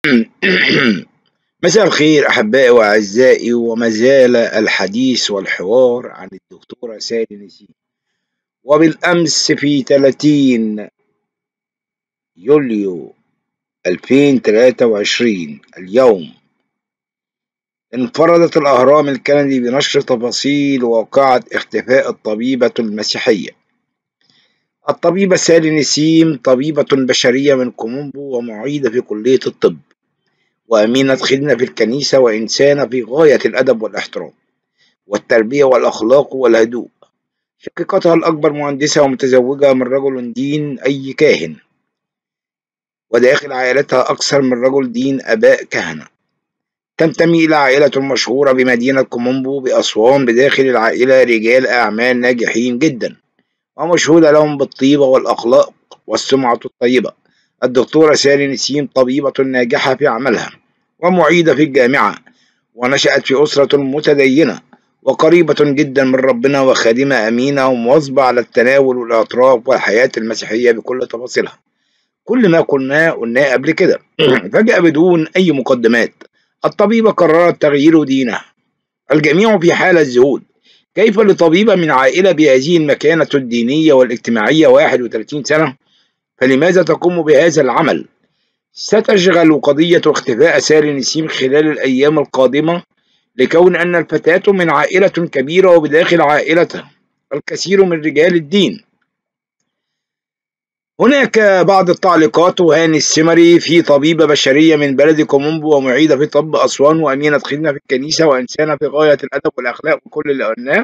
مساء الخير أحبائي وأعزائي وما زال الحديث والحوار عن الدكتورة سالي نسيم وبالأمس في 30 يوليو 2023 اليوم انفردت الأهرام الكندي بنشر تفاصيل واقعة اختفاء الطبيبة المسيحية الطبيبة سالي نسيم طبيبة بشرية من كومومبو ومعيدة في كلية الطب وأمينة خدمة في الكنيسة وإنسانة في غاية الأدب والاحترام والتربية والأخلاق والهدوء شقيقتها الأكبر مهندسة ومتزوجة من رجل دين أي كاهن وداخل عائلتها أكثر من رجل دين آباء كهنة تنتمي إلى عائلة مشهورة بمدينة كومومبو بأسوان بداخل العائلة رجال أعمال ناجحين جدا ومشهودة لهم بالطيبة والأخلاق والسمعة الطيبة الدكتورة سالي نسيم طبيبة ناجحة في عملها ومعيدة في الجامعة ونشأت في أسرة متدينة وقريبة جدا من ربنا وخادمة أمينة ومواظبة على التناول والإعتراف والحياة المسيحية بكل تفاصيلها كل ما قلناه قلناه قبل كده فجأة بدون أي مقدمات الطبيبة قررت تغيير دينها الجميع في حالة ذهول كيف لطبيبة من عائلة بهذه المكانة الدينية والاجتماعية 31 سنة فلماذا تقوم بهذا العمل؟ ستشغل قضية اختفاء ساري نسيم خلال الأيام القادمة لكون أن الفتاة من عائلة كبيرة وبداخل عائلتها الكثير من رجال الدين هناك بعض التعليقات وهاني السمري في طبيبة بشرية من بلد كومومبو ومعيدة في طب أسوان وأمينة خدمة في الكنيسة وإنسانة في غاية الأدب والأخلاق وكل اللي قلناه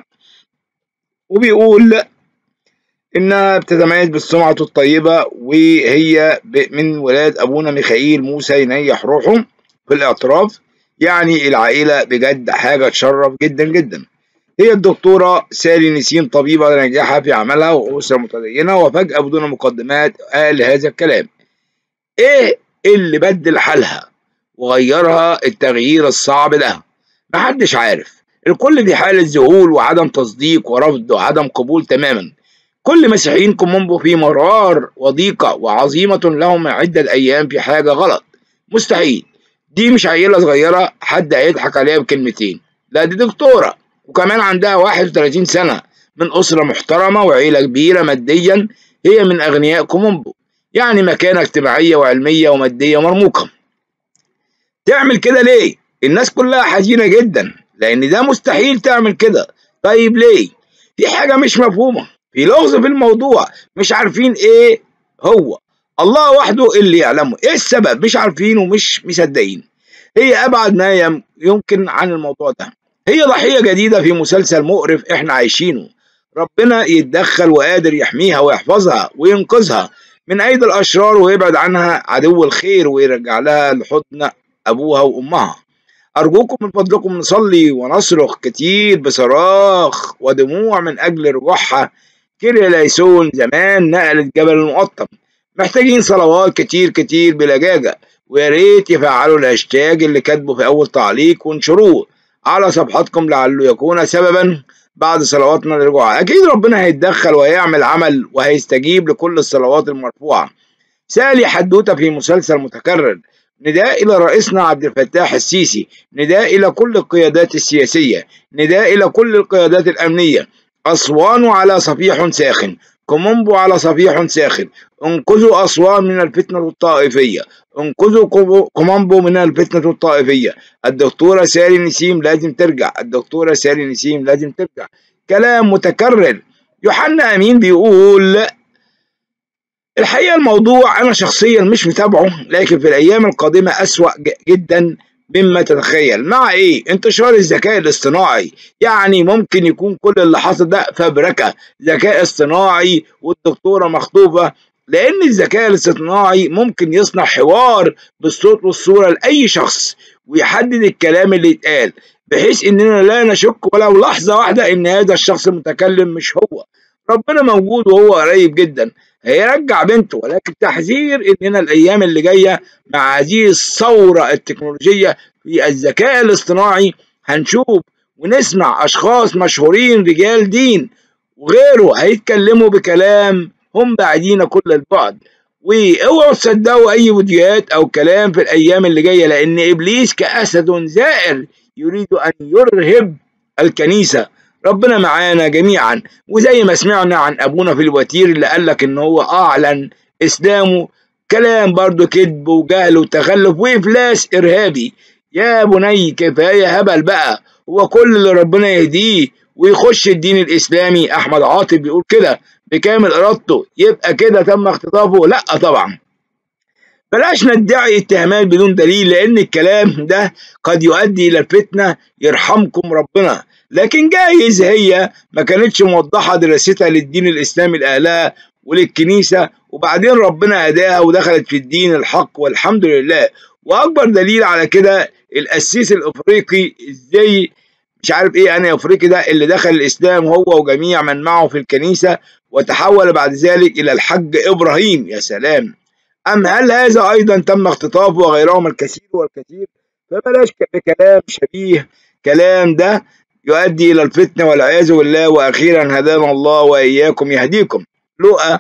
وبيقول إنها بتتميز بالسمعة الطيبة وهي من ولاد أبونا ميخائيل موسى ينيح روحه في الاعتراف يعني العائلة بجد حاجة تشرف جدا جدا هي الدكتورة سالي نسيم طبيبة ناجحة في عملها وأسرة متدينة وفجأة بدون مقدمات قال هذا الكلام إيه اللي بدل حالها وغيرها التغيير الصعب ده محدش عارف الكل في حالة ذهول وعدم تصديق ورفض وعدم قبول تماما كل مسيحيين كومومبو في مرار وضيقة وعظيمة لهم عدة أيام في حاجة غلط مستحيل دي مش عيلة صغيرة حد هيضحك عليها بكلمتين لا دي دكتورة وكمان عندها 31 سنة من أسرة محترمة وعيلة كبيرة ماديا هي من أغنياء كومومبو يعني مكانة اجتماعية وعلمية ومادية مرموقة تعمل كده ليه؟ الناس كلها حزينة جدا لأن ده مستحيل تعمل كده طيب ليه؟ في حاجة مش مفهومة في لغز في الموضوع مش عارفين ايه هو الله وحده اللي يعلمه ايه السبب مش عارفين ومش مصدقين هي ابعد ما يمكن عن الموضوع ده هي ضحية جديدة في مسلسل مقرف احنا عايشينه ربنا يتدخل وقادر يحميها ويحفظها وينقذها من ايدي الاشرار ويبعد عنها عدو الخير ويرجع لها لحضن ابوها وامها ارجوكم من فضلكم نصلي ونصرخ كتير بصراخ ودموع من اجل رجوعها كيريا ليسون زمان نقلت جبل المقطم محتاجين صلوات كتير كتير بلجاجة ويا ريت يفعلوا الهاشتاج اللي كاتبه في أول تعليق وانشروه على صفحاتكم لعله يكون سببا بعد صلواتنا لرجوعها أكيد ربنا هيتدخل وهيعمل عمل وهيستجيب لكل الصلوات المرفوعة سالي حدوتة في مسلسل متكرر نداء إلى رئيسنا عبد الفتاح السيسي نداء إلى كل القيادات السياسية نداء إلى كل القيادات الأمنية أسوان على صفيح ساخن كومومبو على صفيح ساخن انقذوا أسوان من الفتنة الطائفية انقذوا كومومبو من الفتنة الطائفية الدكتورة سالي نسيم لازم ترجع الدكتورة سالي نسيم لازم ترجع كلام متكرر يوحنا أمين بيقول الحقيقة الموضوع أنا شخصيا مش متابعه لكن في الأيام القادمة أسوأ جدا مما تتخيل مع ايه انتشار الذكاء الاصطناعي يعني ممكن يكون كل اللي حصل ده فبركة ذكاء اصطناعي والدكتورة مخطوبة لان الذكاء الاصطناعي ممكن يصنع حوار بالصوت والصورة لأي شخص ويحدد الكلام اللي يتقال بحيث اننا لا نشك ولو لحظة واحدة ان هذا الشخص المتكلم مش هو ربنا موجود وهو قريب جدا هيرجع بنته ولكن تحذير اننا الايام اللي جايه مع هذه الثوره التكنولوجيه في الذكاء الاصطناعي هنشوف ونسمع اشخاص مشهورين رجال دين وغيره هيتكلموا بكلام هم بعيدين كل البعد واوعوا تصدقوا اي فيديوهات او كلام في الايام اللي جايه لان ابليس كاسد زائر يريد ان يرهب الكنيسه ربنا معانا جميعا وزي ما سمعنا عن ابونا في الوتير اللي قال لك ان هو اعلن اسلامه كلام برضو كذب وجهل وتخلف وافلاس ارهابي يا بني كفايه هبل بقى هو كل اللي ربنا يهديه ويخش الدين الاسلامي احمد عاطف بيقول كده بكامل ارادته يبقى كده تم اختطافه لا طبعا بلاش ندعي اتهامات بدون دليل لان الكلام ده قد يؤدي الى الفتنه يرحمكم ربنا لكن جايز هي ما كانتش موضحه دراستها للدين الاسلامي الاعلى وللكنيسه وبعدين ربنا هداها ودخلت في الدين الحق والحمد لله واكبر دليل على كده القسيس الافريقي ازاي مش عارف ايه انا افريقي ده اللي دخل الاسلام هو وجميع من معه في الكنيسه وتحول بعد ذلك الى الحج ابراهيم يا سلام ام هل هذا ايضا تم اختطافه وغيرهم الكثير والكثير فبلاش بكلام شبيه كلام ده يؤدي الى الفتنه والعياذ بالله واخيرا هدانا الله واياكم يهديكم لقى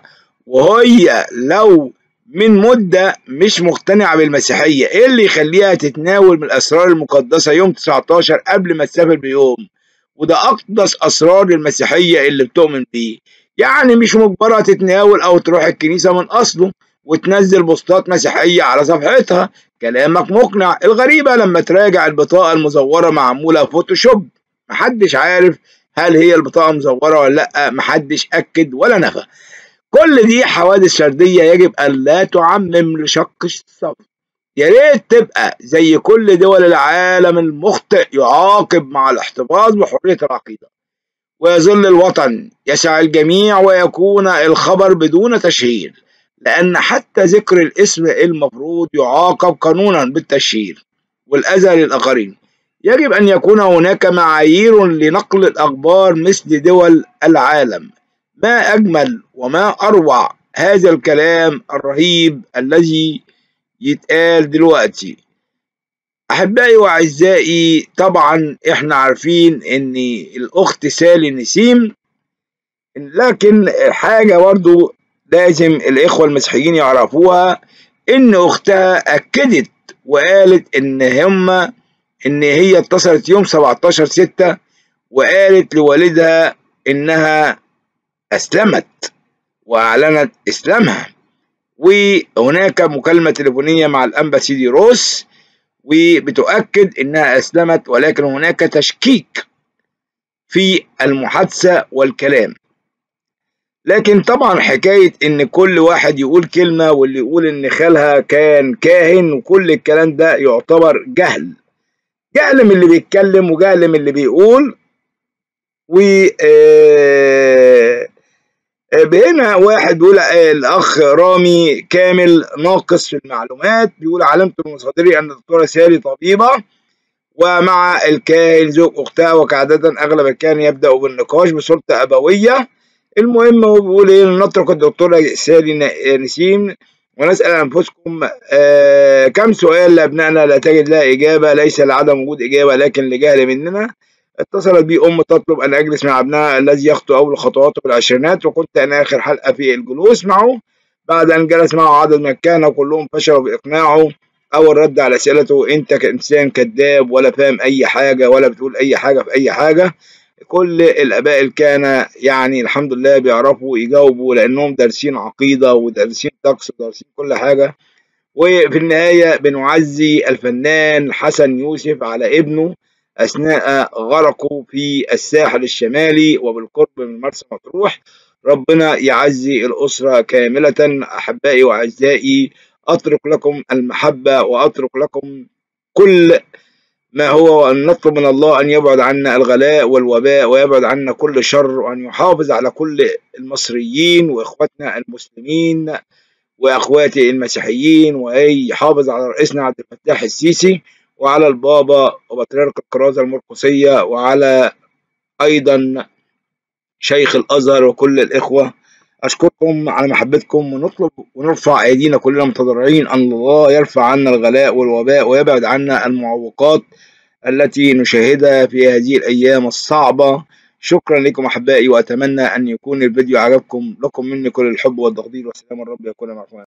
وهي لو من مدة مش مقتنعة بالمسيحية ايه اللي يخليها تتناول من الاسرار المقدسة يوم 19 قبل ما تسافر بيوم وده اقدس اسرار المسيحية اللي بتؤمن بيه يعني مش مجبرة تتناول او تروح الكنيسة من اصله وتنزل بوستات مسيحية على صفحتها كلامك مقنع الغريبة لما تراجع البطاقة المزورة معمولة فوتوشوب محدش عارف هل هي البطاقة مزورة ولا لأ محدش أكد ولا نفى كل دي حوادث فردية يجب أن لا تعمم لشق الصف يا ريت تبقى زي كل دول العالم المخطئ يعاقب مع الاحتفاظ بحرية العقيدة ويظل الوطن يسع الجميع ويكون الخبر بدون تشهير لأن حتى ذكر الاسم المفروض يعاقب قانونا بالتشهير والأذى للآخرين يجب أن يكون هناك معايير لنقل الأخبار مثل دول العالم ما أجمل وما أروع هذا الكلام الرهيب الذي يتقال دلوقتي أحبائي وأعزائي طبعا إحنا عارفين إن الأخت سالي نسيم لكن حاجة برضو لازم الإخوة المسيحيين يعرفوها إن أختها أكدت وقالت إن هما إن هي اتصلت يوم 17 ستة وقالت لوالدها إنها أسلمت وأعلنت إسلامها وهناك مكالمة تليفونية مع الأنبا سيدي روس وبتؤكد إنها أسلمت ولكن هناك تشكيك في المحادثة والكلام لكن طبعا حكاية إن كل واحد يقول كلمة واللي يقول إن خالها كان كاهن وكل الكلام ده يعتبر جهل جهل من اللي بيتكلم وجهل من اللي بيقول و هنا واحد بيقول الاخ رامي كامل ناقص في المعلومات بيقول علمت من مصادري ان الدكتوره سالي طبيبه ومع الكاهن زوج اختها وكعادة اغلب الكاهن يبدا بالنقاش بسلطه ابويه المهم هو بيقول ايه نترك الدكتوره سالي نسيم ونسال انفسكم آه كم سؤال لابنائنا لا تجد لها اجابه ليس لعدم وجود اجابه لكن لجهل مننا اتصلت بي أم تطلب أن أجلس مع ابنها الذي يخطو أول خطواته في العشرينات وكنت أنا آخر حلقة في الجلوس معه بعد أن جلس معه عدد من الكهنة وكلهم فشلوا بإقناعه أو الرد على أسئلته أنت كإنسان كذاب ولا فاهم أي حاجة ولا بتقول أي حاجة في أي حاجة كل الآباء الكهنة يعني الحمد لله بيعرفوا يجاوبوا لأنهم دارسين عقيدة ودارسين طقس ودارسين كل حاجة وفي النهاية بنعزي الفنان حسن يوسف على ابنه أثناء غرقه في الساحل الشمالي وبالقرب من مرسى مطروح ربنا يعزي الأسرة كاملة أحبائي وأعزائي أترك لكم المحبة وأترك لكم كل ما هو وأن نطلب من الله أن يبعد عنا الغلاء والوباء ويبعد عنا كل شر وأن يحافظ على كل المصريين وإخوتنا المسلمين وأخواتي المسيحيين ويحافظ على رئيسنا عبد الفتاح السيسي وعلى البابا وبطريرك الكرازة المرقسية وعلى أيضا شيخ الأزهر وكل الإخوة أشكركم على محبتكم ونطلب ونرفع أيدينا كلنا متضرعين أن الله يرفع عنا الغلاء والوباء ويبعد عنا المعوقات التي نشاهدها في هذه الأيام الصعبة شكرا لكم أحبائي وأتمنى أن يكون الفيديو عجبكم لكم مني كل الحب والتقدير والسلام الرب يكون معكم